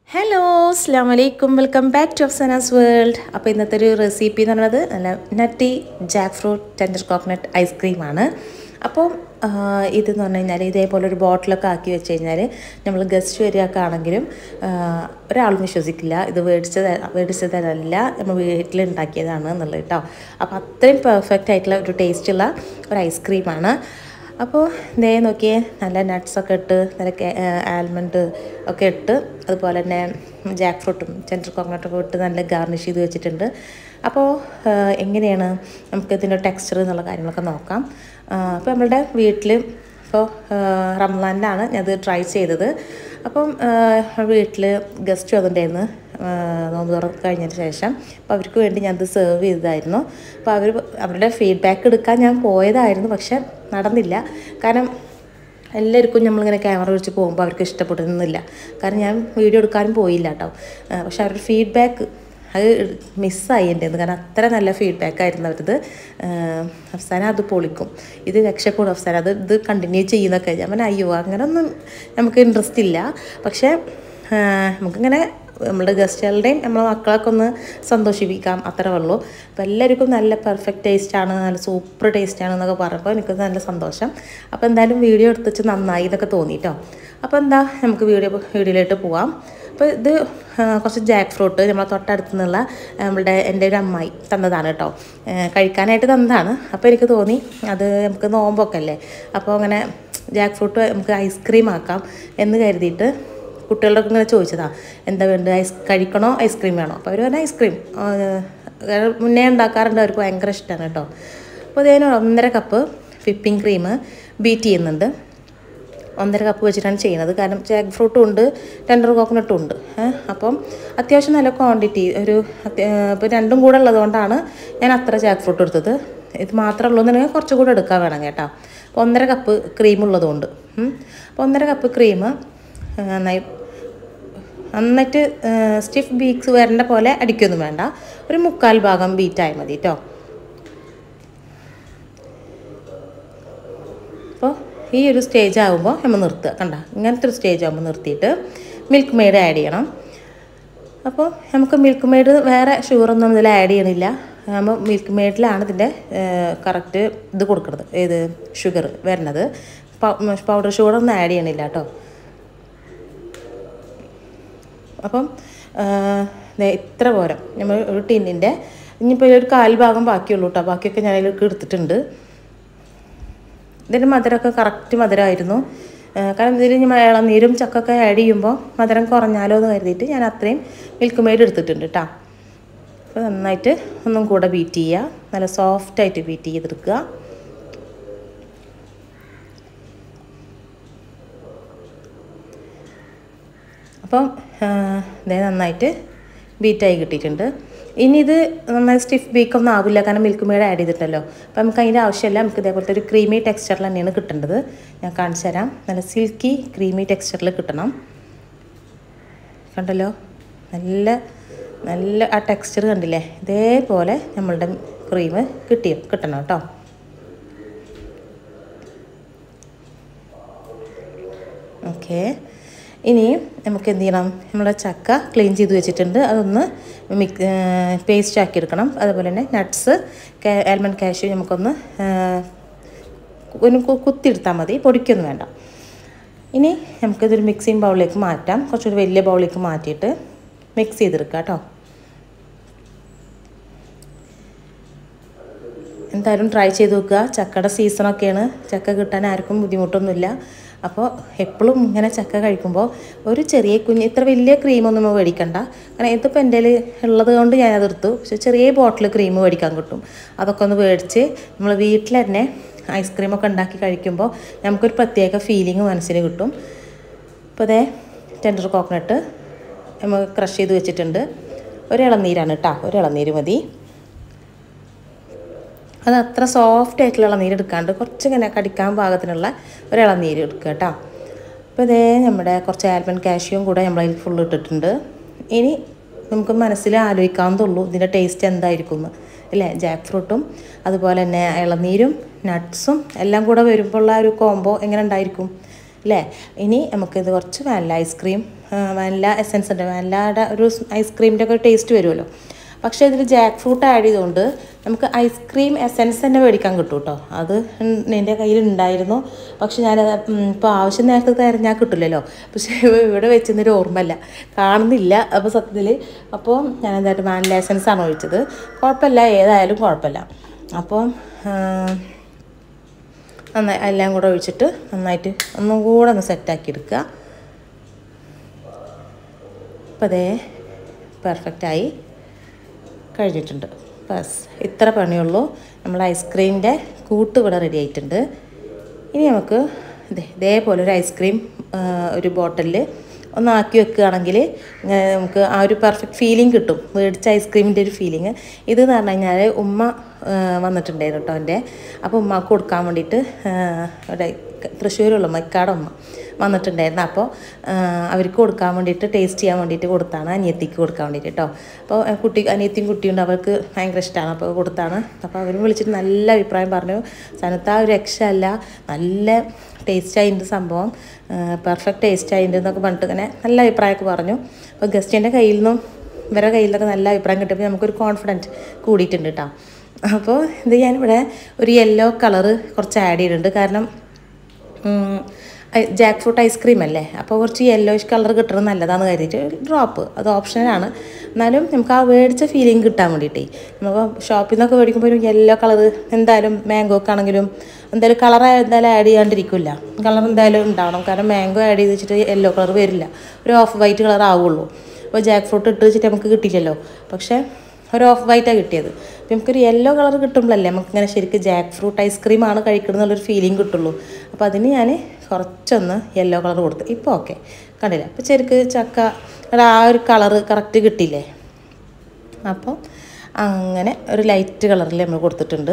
Hello അസ്ലാം വലൈക്കും welcome back to Afsana's world അപ്പോൾ ഇന്നത്തെ ഒരു റെസിപ്പി എന്ന് പറയുന്നത് നല്ല nutty jack fruit tender coconut ഐസ്ക്രീമാണ് അപ്പോൾ ആ, ഇതെന്ന് പറഞ്ഞു കഴിഞ്ഞാൽ ഇതേപോലെ ഒരു ബോട്ടിലൊക്കെ ആക്കി വെച്ച് കഴിഞ്ഞാൽ നമ്മൾ ഗസ്റ്റ് വരികയൊക്കെ ആണെങ്കിലും ആ, ഒരാളും വിശ്വസിക്കില്ല ഇത് മേടിച്ചത് മേടിച്ചതല്ല നമ്മൾ വീട്ടിൽ ഉണ്ടാക്കിയതാണ് എന്നുള്ളത് കേട്ടോ അപ്പോൾ അത്രയും പെർഫെക്റ്റ് ആയിട്ടുള്ള ഒരു ടേസ്റ്റുള്ള ഒരു ഐസ്ക്രീമാണ് അപ്പോൾ ദേ നോക്കിയേ നല്ല നട്ട്സൊക്കെ ഇട്ട് നല്ല ആൽമണ്ട് ഒക്കെ ഇട്ട് അതുപോലെ തന്നെ ജാക്ക് ഫ്രൂട്ടും ചെൻറ്റർ കോക്കനട്ടൊക്കെ ഇട്ട് നല്ല ഗാർണിഷ് ചെയ്ത് വെച്ചിട്ടുണ്ട് അപ്പോൾ ആ, എങ്ങനെയാണ് നമുക്ക് ഇതിൻ്റെ ടെക്സ്ചർ എന്നുള്ള കാര്യങ്ങളൊക്കെ നോക്കാം ആ, അപ്പോൾ നമ്മളുടെ വീട്ടിൽ ഇപ്പോൾ റംസാനിലാണ് ഞാനത് ട്രൈ ചെയ്തത് അപ്പം വീട്ടിൽ ഗസ്റ്റ് വന്നിട്ടുണ്ടായിരുന്നു ആ, നോമ്പ് തുറ കഴിഞ്ഞതിന് ശേഷം അപ്പോൾ അവർക്ക് വേണ്ടി ഞാനത് സെർവ് ചെയ്തതായിരുന്നു അപ്പോൾ അവർ അവരുടെ ഫീഡ്ബാക്ക് എടുക്കാൻ ഞാൻ പോയതായിരുന്നു പക്ഷെ നടന്നില്ല കാരണം എല്ലാവർക്കും നമ്മളിങ്ങനെ ക്യാമറ വെച്ച് പോകുമ്പോൾ അവർക്ക് ഇഷ്ടപ്പെടുന്നില്ല കാരണം ഞാൻ വീഡിയോ എടുക്കാനും പോയില്ല കേട്ടോ ആ, പക്ഷെ അവരുടെ ഫീഡ്ബാക്ക് അത് മിസ്സായി എൻ്റെ കാരണം അത്ര നല്ല ഫീഡ്ബാക്ക് ആയിരുന്നു അവരത് അഫ്സാന അത് പൊളിക്കും ഇത് രക്ഷപ്പെടും അഫ്സാന അത് ഇത് കണ്ടിന്യൂ ചെയ്യുന്നൊക്കെ ഞാൻ പറഞ്ഞാൽ അയ്യോ അങ്ങനെയൊന്നും നമുക്ക് ഇൻട്രസ്റ്റ് ഇല്ല പക്ഷേ ആ, നമുക്കിങ്ങനെ നമ്മുടെ ഗസ്റ്റുകളുടെയും നമ്മളെ മക്കളൊക്കെ ഒന്ന് സന്തോഷിപ്പിക്കാം അത്രേ ഉള്ളൂ അപ്പോൾ എല്ലാവർക്കും നല്ല പെർഫെക്റ്റ് ടേസ്റ്റാണ് നല്ല സൂപ്പർ ടേസ്റ്റാണ് എന്നൊക്കെ പറഞ്ഞപ്പോൾ എനിക്ക് നല്ല സന്തോഷം അപ്പോൾ എന്തായാലും വീഡിയോ എടുത്ത് വെച്ച് നന്നായി എന്നൊക്കെ തോന്നിട്ടോ അപ്പോൾ എന്താ നമുക്ക് വീഡിയോ വീഡിയോയിലോട്ട് പോവാം അപ്പോൾ ഇത് ആ, കുറച്ച് ജാക്ക് ഫ്രൂട്ട് നമ്മളെ തൊട്ടടുത്ത് നിന്നുള്ള നമ്മളുടെ എൻ്റെ ഒരു അമ്മായി തന്നതാണ് കേട്ടോ ആ, കഴിക്കാനായിട്ട് തന്നതാണ് അപ്പോൾ എനിക്ക് തോന്നി അത് നമുക്ക് നോമ്പൊക്കെ അല്ലേ അപ്പോൾ അങ്ങനെ ജാക്ക് ഫ്രൂട്ട് നമുക്ക് ഐസ്ക്രീം ആക്കാം എന്ന് കരുതിയിട്ട് കുട്ടികളൊക്കെ ഇങ്ങനെ ചോദിച്ചതാ എന്താ വേണ്ടത് ഐസ് കഴിക്കണോ ഐസ്ക്രീം വേണോ അപ്പോൾ അവർ പറഞ്ഞ ഐസ്ക്രീം ആ, കാരണം മുന്നേ ഉണ്ടാക്കാറുണ്ട് അവർക്ക് ഭയങ്കര ഇഷ്ടമാണ് കേട്ടോ അപ്പോൾ ഇതിന് ഒന്നര കപ്പ് വിപ്പിംഗ് ക്രീം ബീറ്റ് ചെയ്യുന്നുണ്ട് ഒന്നര കപ്പ് വെച്ചിട്ടാണ് ചെയ്യുന്നത് കാരണം ജാക്ക് ഫ്രൂട്ടും ഉണ്ട് ടെൻഡർ കോക്കനട്ടും ഉണ്ട് ഏഹ് അപ്പം അത്യാവശ്യം നല്ല ക്വാണ്ടിറ്റി ഒരു ഇപ്പോൾ രണ്ടും കൂടെ ഉള്ളതുകൊണ്ടാണ് ഞാൻ അത്ര ജാക്ക് ഫ്രൂട്ട് എടുത്തത് ഇത് മാത്രമേ ഉള്ളൂ എന്നുണ്ടെങ്കിൽ കുറച്ചും കൂടെ എടുക്കാൻ വേണം കേട്ടോ അപ്പോൾ ഒന്നര കപ്പ് ക്രീം ഉള്ളതുകൊണ്ട് ഉം. അപ്പോൾ ഒന്നര കപ്പ് ക്രീം നന്നായി നന്നായിട്ട് സ്റ്റിഫ് ബീക്സ് വരേണ്ട പോലെ അടിക്കൊന്നും വേണ്ട ഒരു മുക്കാൽ ഭാഗം ബീറ്റായാൽ മതി കേട്ടോ അപ്പോൾ ഈ ഒരു സ്റ്റേജ് ആകുമ്പോൾ നമ്മൾ നിർത്തുക കണ്ട ഇങ്ങനത്തെ ഒരു സ്റ്റേജ് ആകുമ്പോൾ നിർത്തിയിട്ട് മിൽക്ക് മെയ്ഡ് ആഡ് ചെയ്യണം അപ്പോൾ നമുക്ക് മിൽക്ക് മെയ്ഡ് വേറെ ഷുഗറൊന്നും ഇതിൽ ആഡ് ചെയ്യണില്ല നമ്മൾ മിൽക്ക് മെയ്ഡിലാണ് ഇതിൻ്റെ കറക്റ്റ് ഇത് കൊടുക്കുന്നത് ഏത് ഷുഗർ വരുന്നത് പൗഡർ ഷുഗറൊന്നും ആഡ് ചെയ്യണില്ല കേട്ടോ അപ്പം ആ, ദേ ഇത്ര പോരാ നമ്മൾ ഒരു ടിന്നിൻ്റെ ഇനിയിപ്പോൾ ഒരു കാൽ ഭാഗം ബാക്കിയുള്ളൂ കേട്ടോ ബാക്കിയൊക്കെ ഞാൻ അതിലേക്ക് എടുത്തിട്ടുണ്ട് ഇതിൻ്റെ മധുരമൊക്കെ കറക്റ്റ് മധുരമായിരുന്നു ആ, കാരണം ഇതിൽ ഇനി ഇളനീരും ചക്കൊക്കെ ആഡ് ചെയ്യുമ്പോൾ മധുരം കുറഞ്ഞാലോ എന്ന് കരുതിയിട്ട് ഞാൻ അത്രയും മിൽക്ക് മെയ്ഡ് എടുത്തിട്ടുണ്ട് കേട്ടോ അപ്പോൾ നന്നായിട്ട് ഒന്നും കൂടെ ബീറ്റ് ചെയ്യുക നല്ല സോഫ്റ്റായിട്ട് ബീറ്റ് ചെയ്തെടുക്കുക അപ്പം ഇതേ നന്നായിട്ട് ബീറ്റായി കിട്ടിയിട്ടുണ്ട് ഇനി ഇത് നന്നായി സ്റ്റിഫ് ബീക്കൊന്നും ആവില്ല കാരണം മിൽക്ക് മെയ്ഡ് ആഡ് ചെയ്തിട്ടല്ലോ അപ്പം നമുക്ക് അതിൻ്റെ ആവശ്യമില്ല നമുക്ക് ഇതേപോലത്തെ ഒരു ക്രീമി ടെക്സ്ചറിൽ തന്നെയാണ് കിട്ടേണ്ടത് ഞാൻ കാണിച്ചു തരാം നല്ല സിൽക്കി ക്രീമി ടെക്സ്ചറിൽ കിട്ടണം കണ്ടല്ലോ നല്ല നല്ല ആ ടെക്സ്ചർ കണ്ടില്ലേ ഇതേപോലെ നമ്മളുടെ ക്രീം കിട്ടി കിട്ടണം കേട്ടോ ഓക്കെ ഇനി നമുക്ക് എന്ത് ചെയ്യണം നമ്മുടെ ചക്ക ക്ലീൻ ചെയ്ത് വെച്ചിട്ടുണ്ട് അതൊന്ന് മിക്സ് പേസ്റ്റ് ആക്കി എടുക്കണം അതുപോലെ തന്നെ നട്ട്സ് ആൽമണ്ട് കാഷ്യൂ നമുക്കൊന്ന് ആ, ഒന്ന് കു- കുത്തിയെടുത്താൽ മതി പൊടിക്കൊന്നും വേണ്ട ഇനി നമുക്കിതൊരു മിക്സിങ് ബൗളിലേക്ക് മാറ്റാം കുറച്ചൊരു വലിയ ബൗളിലേക്ക് മാറ്റിയിട്ട് മിക്സ് ചെയ്തെടുക്കാം കേട്ടോ എന്തായാലും ട്രൈ ചെയ്ത് നോക്കുക ചക്കയുടെ സീസണൊക്കെയാണ് ചക്ക കിട്ടാൻ ആർക്കും ബുദ്ധിമുട്ടൊന്നുമില്ല അപ്പോൾ എപ്പോഴും ഇങ്ങനെ ചക്ക കഴിക്കുമ്പോൾ ഒരു ചെറിയ കുഞ്ഞ് ഇത്ര വലിയ ക്രീമൊന്നും നമ്മൾ മേടിക്കണ്ട കാരണം ഇതിപ്പോൾ എൻ്റെ കയ്യിൽ ഉള്ളത് കൊണ്ട് ഞാനത് എടുത്തു പക്ഷെ ചെറിയ ബോട്ടിൽ ക്രീം മേടിക്കാൻ കിട്ടും അതൊക്കെ ഒന്ന് മേടിച്ച് നമ്മൾ വീട്ടിൽ തന്നെ ഐസ്ക്രീമൊക്കെ ഉണ്ടാക്കി കഴിക്കുമ്പോൾ നമുക്കൊരു പ്രത്യേക ഫീലിംഗ് മനസ്സിന് കിട്ടും ഇപ്പോൾ അതേ ടെൻഡർ കോക്കനട്ട് നമ്മൾ ക്രഷ് ചെയ്ത് വെച്ചിട്ടുണ്ട് ഒരു ഇളനീരാണ് കേട്ടോ ഒരു ഇളനീര് മതി അത് അത്ര സോഫ്റ്റ് ആയിട്ടുള്ള ഇളനീര് എടുക്കാണ്ട് കുറച്ച് ഇങ്ങനെ കടിക്കാൻ പാകത്തിനുള്ള ഒരു ഇളനീര് എടുക്കുക കേട്ടോ അപ്പോൾ ഇതേ നമ്മുടെ കുറച്ച് ആൽമണ്ട് കാഷ്യും കൂടെ നമ്മളതിൽ ഫുള്ള് ഇട്ടിട്ടുണ്ട് ഇനി നമുക്ക് മനസ്സിൽ ആലോചിക്കാവുന്നതുള്ളൂ ഇതിൻ്റെ ടേസ്റ്റ് എന്തായിരിക്കും എന്ന് അല്ലേ ജാക്ക് ഫ്രൂട്ടും അതുപോലെ തന്നെ ഇളനീരും നട്ട്സും എല്ലാം കൂടെ വരുമ്പോൾ ഉള്ള ഒരു കോംബോ എങ്ങനെ ഉണ്ടായിരിക്കും അല്ലേ ഇനി നമുക്കിത് കുറച്ച് വാനില ഐസ്ക്രീം വാനില എസൻസ് ഉണ്ട് വാനിലയുടെ ഒരു ഐസ്ക്രീമിൻ്റെ ഒക്കെ ടേസ്റ്റ് വരുമല്ലോ പക്ഷേ ഇതിൽ ജാക്ക് ഫ്രൂട്ട് ആഡ് ചെയ്തുകൊണ്ട് നമുക്ക് ഐസ്ക്രീം എസൻസ് തന്നെ മേടിക്കാൻ കിട്ടും കേട്ടോ അത് എൻ്റെ കയ്യിൽ ഉണ്ടായിരുന്നു പക്ഷെ ഞാൻ ഇപ്പോൾ ആവശ്യം നേരത്തെ തിരഞ്ഞാൽ കിട്ടില്ലല്ലോ പക്ഷേ ഇവിടെ വെച്ചൊരു ഓർമ്മയില്ല കാണുന്നില്ല അപ്പോൾ സത്യത്തിൽ അപ്പോൾ ഞാൻ എന്തായിട്ട് വാനില എസൻസ് ആണ് ഒഴിച്ചത് കുഴപ്പമില്ല ഏതായാലും കുഴപ്പമില്ല അപ്പോൾ നന്നായി എല്ലാം കൂടെ ഒഴിച്ചിട്ട് നന്നായിട്ട് ഒന്നും കൂടെ ഒന്ന് സെറ്റാക്കി എടുക്കുക അപ്പോൾ അതേ പെർഫെക്റ്റായി കഴിഞ്ഞിട്ടുണ്ട് ബസ് ഇത്ര പണിയുള്ളൂ നമ്മൾ ഐസ്ക്രീമിൻ്റെ കൂട്ട് ഇവിടെ റെഡി ആയിട്ടുണ്ട് ഇനി നമുക്ക് ഇതേ ഇതേപോലെ ഒരു ഐസ്ക്രീം ഒരു ബോട്ടിലിൽ ഒന്ന് ആക്കി വെക്കുകയാണെങ്കിൽ നമുക്ക് ആ ഒരു പെർഫെക്റ്റ് ഫീലിംഗ് കിട്ടും മേടിച്ച ഐസ്ക്രീമിൻ്റെ ഒരു ഫീലിംഗ് ഇത് എന്ന് പറഞ്ഞു കഴിഞ്ഞാൽ ഉമ്മ വന്നിട്ടുണ്ടായിരുന്നു കേട്ടോ എൻ്റെ അപ്പോൾ ഉമ്മക്ക് കൊടുക്കാൻ വേണ്ടിയിട്ട് ഇവിടെ തൃശ്ശൂരുള്ള മൈക്കാട് ഉമ്മ വന്നിട്ടുണ്ടായിരുന്നു അപ്പോൾ അവർക്ക് കൊടുക്കാൻ വേണ്ടിയിട്ട് ടേസ്റ്റ് ചെയ്യാൻ വേണ്ടിയിട്ട് കൊടുത്താണ് അനിയത്തിക്ക് കൊടുക്കാൻ വേണ്ടിയിട്ട് കേട്ടോ അപ്പോൾ കുട്ടി അനിയത്തിയും കുട്ടിയുണ്ട് അവർക്ക് ഭയങ്കര ഇഷ്ടമാണ് അപ്പോൾ കൊടുത്താണ് അപ്പോൾ അവർ വിളിച്ചിട്ട് നല്ല അഭിപ്രായം പറഞ്ഞു സനത്ത ഒരു രക്ഷയല്ല നല്ല ടേസ്റ്റ് ആയിട്ടുണ്ട് സംഭവം പെർഫെക്റ്റ് ടേസ്റ്റ് ആയിട്ടുണ്ട് എന്നൊക്കെ പറഞ്ഞിട്ട് ഇങ്ങനെ നല്ല അഭിപ്രായമൊക്കെ പറഞ്ഞു അപ്പോൾ ഗസ്റ്റിൻ്റെ കയ്യിൽ നിന്നും ഇവരുടെ കയ്യിൽ നിന്നൊക്കെ നല്ല അഭിപ്രായം കിട്ടിയപ്പോൾ നമുക്കൊരു കോൺഫിഡൻറ്റ് കൂടിയിട്ടുണ്ട് കേട്ടോ അപ്പോൾ ഇത് ഞാനിവിടെ ഒരു യെല്ലോ കളറ് കുറച്ച് ആഡ് ചെയ്തിട്ടുണ്ട് കാരണം ജാക്ക് ഫ്രൂട്ട് ഐസ്ക്രീം അല്ലേ അപ്പോൾ കുറച്ച് യെല്ലോയിഷ് കളർ കിട്ടുന്നത് നല്ലതാണെന്ന് കരുതിയിട്ട് ഡ്രോപ്പ് അത് ഓപ്ഷനാണ് എന്നാലും നമുക്ക് ആ മേടിച്ച ഫീലിംഗ് കിട്ടാൻ വേണ്ടിയിട്ടേ നമുക്ക് ഷോപ്പിൽ നിന്നൊക്കെ മേടിക്കുമ്പോൾ ഒരു യെല്ലോ കളർ എന്തായാലും മാംഗോക്ക് ആണെങ്കിലും എന്തായാലും കളർ എന്തായാലും ആഡ് ചെയ്യാണ്ടിരിക്കില്ല കളർ എന്തായാലും ഉണ്ടാവണം കാരണം മാംഗോ ആഡ് ചെയ്ത് വെച്ചിട്ട് യെല്ലോ കളർ വരില്ല ഒരു ഓഫ് വൈറ്റ് കളർ ആവുള്ളൂ അപ്പോൾ ജാക്ക് ഫ്രൂട്ട് ഇട്ട് വെച്ചിട്ട് നമുക്ക് കിട്ടില്ലല്ലോ പക്ഷേ ഒരു ഓഫ് വൈറ്റാണ് കിട്ടിയത് അപ്പോൾ നമുക്കൊരു യെല്ലോ കളർ കിട്ടുമ്പോഴല്ലേ നമുക്കിങ്ങനെ ശരിക്കും ജാക്ക് ഫ്രൂട്ട് ഐസ്ക്രീമാണ് കഴിക്കണം എന്നുള്ളൊരു ഫീലിംഗ് കിട്ടുള്ളൂ അപ്പോൾ അതിന് ഞാൻ കുറച്ചൊന്ന് യെല്ലോ കളർ കൊടുത്തു ഇപ്പോൾ ഓക്കെ കണ്ടില്ല അപ്പോൾ ശരിക്ക് ചക്ക ആ ഒരു കളറ് കറക്റ്റ് കിട്ടിയില്ലേ അപ്പോൾ അങ്ങനെ ഒരു ലൈറ്റ് കളറിൽ നമ്മൾ കൊടുത്തിട്ടുണ്ട്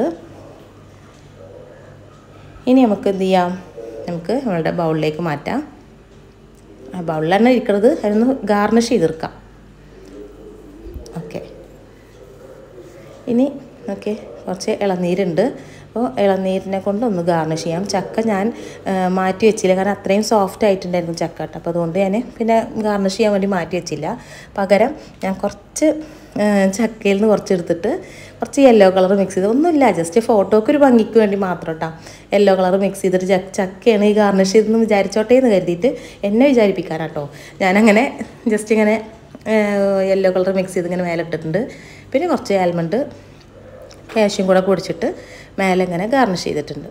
ഇനി നമുക്ക് എന്ത് ചെയ്യാം നമുക്ക് നമ്മളുടെ ബൗളിലേക്ക് മാറ്റാം ആ ബൗളിൽ തന്നെ ഇരിക്കുന്നത് അതൊന്ന് ഗാർണിഷ് ചെയ്തെടുക്കാം ഓക്കെ ഇനി ഓക്കെ കുറച്ച് ഇളനീരുണ്ട് അപ്പോൾ ഇളനീരിനെ കൊണ്ട് ഒന്ന് ഗാർണിഷ് ചെയ്യാം ചക്ക ഞാൻ മാറ്റി വെച്ചില്ല കാരണം അത്രയും സോഫ്റ്റ് ആയിട്ടുണ്ടായിരുന്നു ചക്ക കേട്ടോ അപ്പോൾ അതുകൊണ്ട് ഞാൻ പിന്നെ ഗാർണിഷ് ചെയ്യാൻ വേണ്ടി മാറ്റി വെച്ചില്ല പകരം ഞാൻ കുറച്ച് ചക്കയിൽ നിന്ന് കുറച്ച് എടുത്തിട്ട് കുറച്ച് യെല്ലോ കളർ മിക്സ് ചെയ്ത് ഒന്നുമില്ല ജസ്റ്റ് ഫോട്ടോക്ക് ഒരു ഭംഗിക്ക് വേണ്ടി മാത്രം കേട്ടോ യെല്ലോ കളർ മിക്സ് ചെയ്തിട്ട് ചക്ക ചക്കയാണ് ഈ ഗാർണിഷ് ചെയ്തെന്ന് വിചാരിച്ചോട്ടെ എന്ന് കരുതിയിട്ട് എന്നെ വിചാരിപ്പിക്കാനാട്ടോ ഞാനങ്ങനെ ജസ്റ്റ് ഇങ്ങനെ യെല്ലോ കളർ മിക്സ് ചെയ്ത് ഇങ്ങനെ മേലെ ഇട്ടിട്ടുണ്ട് പിന്നെ കുറച്ച് ആൽമണ്ട് കാഷ്യും കൂടെ പൊടിച്ചിട്ട് മേലെ ഇങ്ങനെ ഗാർണിഷ് ചെയ്തിട്ടുണ്ട്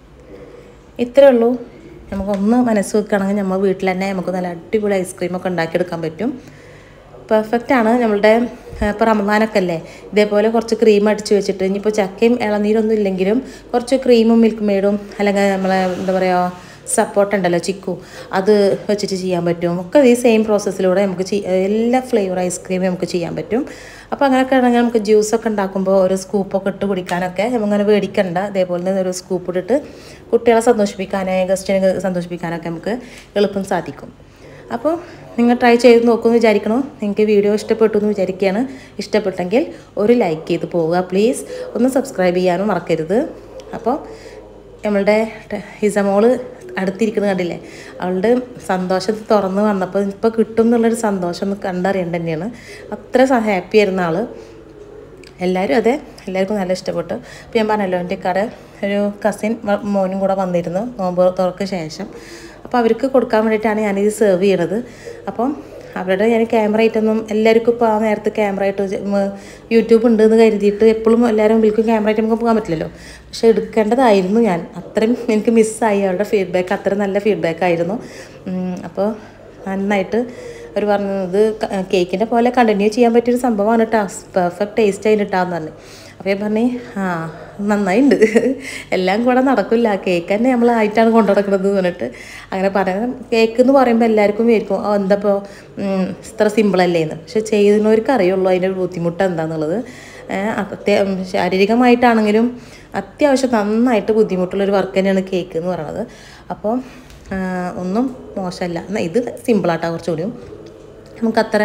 ഇത്രയേ ഉള്ളൂ നമുക്കൊന്ന് മനസ്സ് വെക്കുകയാണെങ്കിൽ നമ്മൾ വീട്ടിൽ തന്നെ നമുക്ക് നല്ല അടിപൊളി ഐസ്ക്രീമൊക്കെ ഉണ്ടാക്കിയെടുക്കാൻ പറ്റും പെർഫെക്റ്റ് ആണ് നമ്മളുടെ ഇപ്പോൾ റമദാനൊക്കെ അല്ലേ ഇതേപോലെ കുറച്ച് ക്രീം അടിച്ച് വെച്ചിട്ട് ഇനിയിപ്പോൾ ചക്കയും ഇളനീരൊന്നും ഇല്ലെങ്കിലും കുറച്ച് ക്രീമും മിൽക്ക് മെയ്ഡും അല്ലെങ്കിൽ നമ്മളെ എന്താ പറയുക സപ്പോർട്ട് ഉണ്ടല്ലോ ചിക്കു അത് വെച്ചിട്ട് ചെയ്യാൻ പറ്റും ഒക്കെ ഈ സെയിം പ്രോസസ്സിലൂടെ നമുക്ക് എല്ലാ ഫ്ലേവർ ഐസ്ക്രീമും നമുക്ക് ചെയ്യാൻ പറ്റും അപ്പോൾ അങ്ങനെയൊക്കെ ആണെങ്കിൽ നമുക്ക് ജ്യൂസൊക്കെ ഉണ്ടാക്കുമ്പോൾ ഒരു സ്കൂപ്പൊക്കെ ഇട്ട് കുടിക്കാനൊക്കെ നമുക്കങ്ങനെ മേടിക്കണ്ട ഇതേപോലെ തന്നെ ഒരു സ്കൂപ്പ് ഇട്ടിട്ട് കുട്ടികളെ സന്തോഷിപ്പിക്കാനോ ഗസ്റ്റിനെ സന്തോഷിപ്പിക്കാനൊക്കെ നമുക്ക് എളുപ്പം സാധിക്കും അപ്പോൾ നിങ്ങൾ ട്രൈ ചെയ്ത് നോക്കുമെന്ന് വിചാരിക്കണോ നിങ്ങൾക്ക് വീഡിയോ ഇഷ്ടപ്പെട്ടു എന്ന് വിചാരിക്കുകയാണ് ഇഷ്ടപ്പെട്ടെങ്കിൽ ഒരു ലൈക്ക് ചെയ്ത് പോവുക പ്ലീസ് ഒന്ന് സബ്സ്ക്രൈബ് ചെയ്യാനും മറക്കരുത് അപ്പോൾ നമ്മളുടെ ഹിസമോള് അടുത്തിരിക്കുന്നത് കണ്ടില്ലേ അവളുടെ സന്തോഷം തുറന്ന് വന്നപ്പോൾ ഇപ്പോൾ കിട്ടും എന്നുള്ളൊരു സന്തോഷം ഒന്ന് കണ്ടറിയേണ്ട തന്നെയാണ് അത്ര ഹാപ്പി ആയിരുന്ന ആൾ എല്ലാവരും അതെ എല്ലാവർക്കും നല്ല ഇഷ്ടപ്പെട്ടു അപ്പോൾ ഞാൻ പറഞ്ഞല്ലോ എൻ്റെ കട ഒരു കസിൻ മോനും കൂടെ വന്നിരുന്നു നോമ്പ് തുറക്ക് ശേഷം അപ്പോൾ അവർക്ക് കൊടുക്കാൻ വേണ്ടിയിട്ടാണ് ഞാനിത് സെർവ് ചെയ്യണത് അപ്പം അവരുടെ ഞാൻ ക്യാമറ ആയിട്ടൊന്നും എല്ലാവർക്കും ഇപ്പോൾ ആ നേരത്ത് ക്യാമറ ആയിട്ട് യൂട്യൂബ് ഉണ്ട് എന്ന് കരുതിയിട്ട് എപ്പോഴും എല്ലാവരും മുമ്പിലേക്കും ക്യാമറ ആയിട്ട് നമുക്ക് പോകാൻ പറ്റില്ലല്ലോ പക്ഷെ എടുക്കേണ്ടതായിരുന്നു ഞാൻ അത്രയും എനിക്ക് മിസ്സായി അവരുടെ ഫീഡ്ബാക്ക് അത്ര നല്ല ഫീഡ്ബാക്ക് ആയിരുന്നു അപ്പോൾ നന്നായിട്ട് അവർ പറഞ്ഞത് കേക്കിൻ്റെ പോലെ കണ്ടിന്യൂ ചെയ്യാൻ പറ്റിയൊരു സംഭവമാണ് കേട്ടോ പെർഫെക്റ്റ് ടേസ്റ്റ് ആയിട്ടാന്ന് പറഞ്ഞു അപ്പോൾ ഞാൻ പറഞ്ഞു ആ നന്നായിട്ടുണ്ട് എല്ലാം കൂടെ നടക്കില്ല കേക്ക് തന്നെ നമ്മൾ ആയിട്ടാണ് കൊണ്ടു നടക്കുന്നത് എന്ന് പറഞ്ഞിട്ട് അങ്ങനെ പറയുന്നത് കേക്ക് എന്ന് പറയുമ്പോൾ എല്ലാവർക്കും വിചാരിക്കും ഓ എന്താപ്പോൾ ഇത്ര സിമ്പിളല്ലേ എന്ന് പക്ഷെ ചെയ്യുന്നവർക്ക് അറിയുള്ളൂ അതിൻ്റെ ഒരു ബുദ്ധിമുട്ട് എന്താണെന്നുള്ളത് അത്യ ശാരീരികമായിട്ടാണെങ്കിലും അത്യാവശ്യം നന്നായിട്ട് ബുദ്ധിമുട്ടുള്ളൊരു വർക്ക് തന്നെയാണ് കേക്ക് എന്ന് പറയുന്നത് അപ്പോൾ ഒന്നും മോശമല്ല എന്നാൽ ഇത് സിമ്പിളായിട്ടാണ് കുറച്ചുകൂടിയും നമുക്കത്ര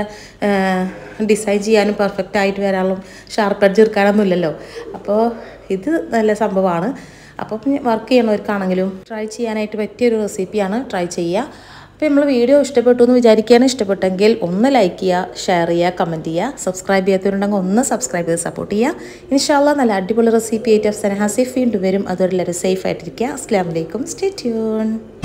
ഡിസൈൻ ചെയ്യാനും പെർഫെക്റ്റ് ആയിട്ട് വരാനും ഷാർപ്പ് എഡ്ജ് എടുക്കാനൊന്നും ഇല്ലല്ലോ അപ്പോൾ ഇത് നല്ല സംഭവമാണ് അപ്പോൾ വർക്ക് ചെയ്യണവർക്കാണെങ്കിലും ട്രൈ ചെയ്യാനായിട്ട് പറ്റിയൊരു റെസിപ്പിയാണ് ട്രൈ ചെയ്യുക അപ്പോൾ നമ്മൾ വീഡിയോ ഇഷ്ടപ്പെട്ടു എന്ന് വിചാരിക്കുകയാണ് ഇഷ്ടപ്പെട്ടെങ്കിൽ ഒന്ന് ലൈക്ക് ചെയ്യുക ഷെയർ ചെയ്യുക കമൻറ്റ് ചെയ്യുക സബ്സ്ക്രൈബ് ചെയ്യാത്തവരുണ്ടെങ്കിൽ ഒന്ന് സബ്സ്ക്രൈബ് ചെയ്ത് സപ്പോർട്ട് ചെയ്യുക ഇൻഷാല്ല നല്ല അടിപൊളി റെസിപ്പി ആയിട്ട് അഫ്സന ഹസീഫ് വീണ്ടും വരും അതുവരെ എല്ലാവരും സേഫ് ആയിട്ടിരിക്കുക അസ്സാം വലൈക്കും സ്റ്റേ ട്യൂൺ